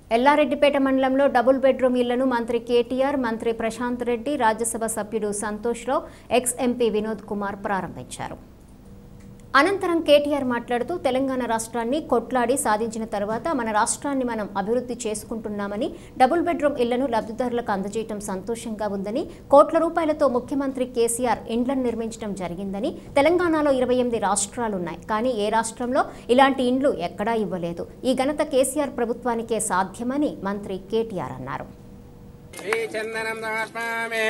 ఎల్లారెడ్డిపేట మండలంలో double bedroom ఇళ్లను మంత్రి కేటీఆర్ మంత్రి ప్రశాంత్ రెడ్డి రాజ్యసభ సభ్యుడు సంతోష్ రావు ఎక్స్ ఎంపీ వినోద్ కుమార్ ప్రారంభించారు అనంతరం కేటీఆర్ మాట్లాడుతూ తెలంగాణ రాష్ట్రాన్ని కొట్లాడి సాధించిన తర్వాత మన రాష్ట్రాన్ని మనం అభివృద్ధి చేసుకుంటున్నామని డబుల్ బెడ్రూమ్ ఇళ్లను లబ్ధిదారులకు అందజేయడం సంతోషంగా ఉందని కోట్ల రూపాయలతో ముఖ్యమంత్రి కేసీఆర్ ఇండ్లను నిర్మించడం జరిగిందని తెలంగాణలో ఇరవై ఎనిమిది రాష్ట్రాలున్నాయి కానీ ఏ రాష్ట్రంలో ఇలాంటి ఇండ్లు ఎక్కడా ఇవ్వలేదు ఈ ఘనత కేసీఆర్ ప్రభుత్వానికే సాధ్యమని మంత్రి కేటీఆర్ అన్నారు శ్రీచందనం సమర్పయామి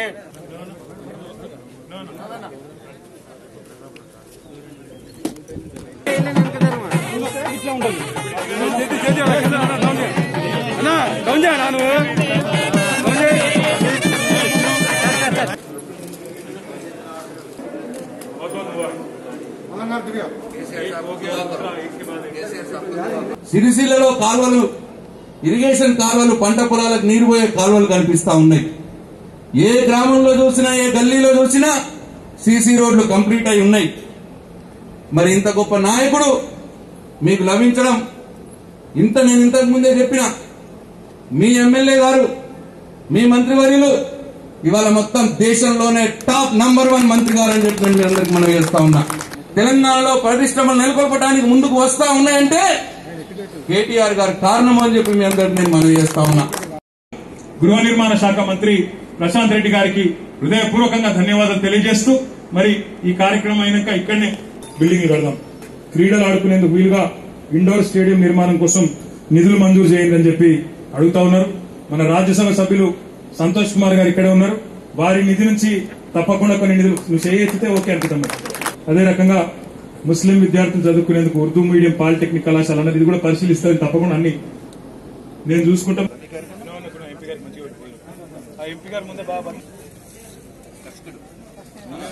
సిరిసిల్లలో కాలువలు ఇరిగేషన్ కాలువలు పంట పొలాలకు నీరు పోయే కాలువలు కనిపిస్తా ఉన్నాయి ఏ గ్రామంలో చూసినా ఏ గల్లీలో చూసినా సీసీ రోడ్లు కంప్లీట్ అయి ఉన్నాయి మరి ఇంత గొప్ప నాయకుడు మీకు లభించడం ఇంత నేను ఇంతకు ముందే చెప్పిన మీ ఎమ్మెల్యే గారు మీ మంత్రివర్యులు ఇవాళ మొత్తం దేశంలోనే టాప్ నంబర్ వన్ మంత్రి గారు అని చెప్పి నేను మీ అందరికి మనం చేస్తా ఉన్నా తెలంగాణలో పరిశ్రమలు నెలకొల్పడానికి ముందుకు వస్తా ఉన్నాయంటే కేటీఆర్ గారు కారణం అని చెప్పి మీ అందరికి నేను మనం చేస్తా ఉన్నా గృహ నిర్మాణ శాఖ మంత్రి ప్రశాంత్ రెడ్డి గారికి హృదయపూర్వకంగా ధన్యవాదాలు తెలియజేస్తూ మరి ఈ కార్యక్రమం అయినాక ఇక్కడనే బిల్డింగ్ కడదాం క్రీడలు ఆడుకునేందుకు వీలుగా ఇండోర్ స్టేడియం నిర్మాణం కోసం నిధులు మంజూరు చేయండి అని చెప్పి అడుగుతా ఉన్నారు మన రాజ్యసభ సభ్యులు సంతోష్ కుమార్ గారు ఇక్కడే ఉన్నారు వారి నిధి నుంచి తప్పకుండా కొన్ని నిధులు నువ్వు చేయెత్తితే ఓకే అనుకుంటాం మరి. అదే రకంగా ముస్లిం విద్యార్థులు చదువుకునేందుకు ఉర్దూ మీడియం పాలిటెక్నిక్ కళాశాల అన్నది ఇది కూడా పరిశీలిస్తారు తప్పకుండా అన్ని నేను చూసుకుంటాం ఆ ఎంపీ గారు ముందే బాగా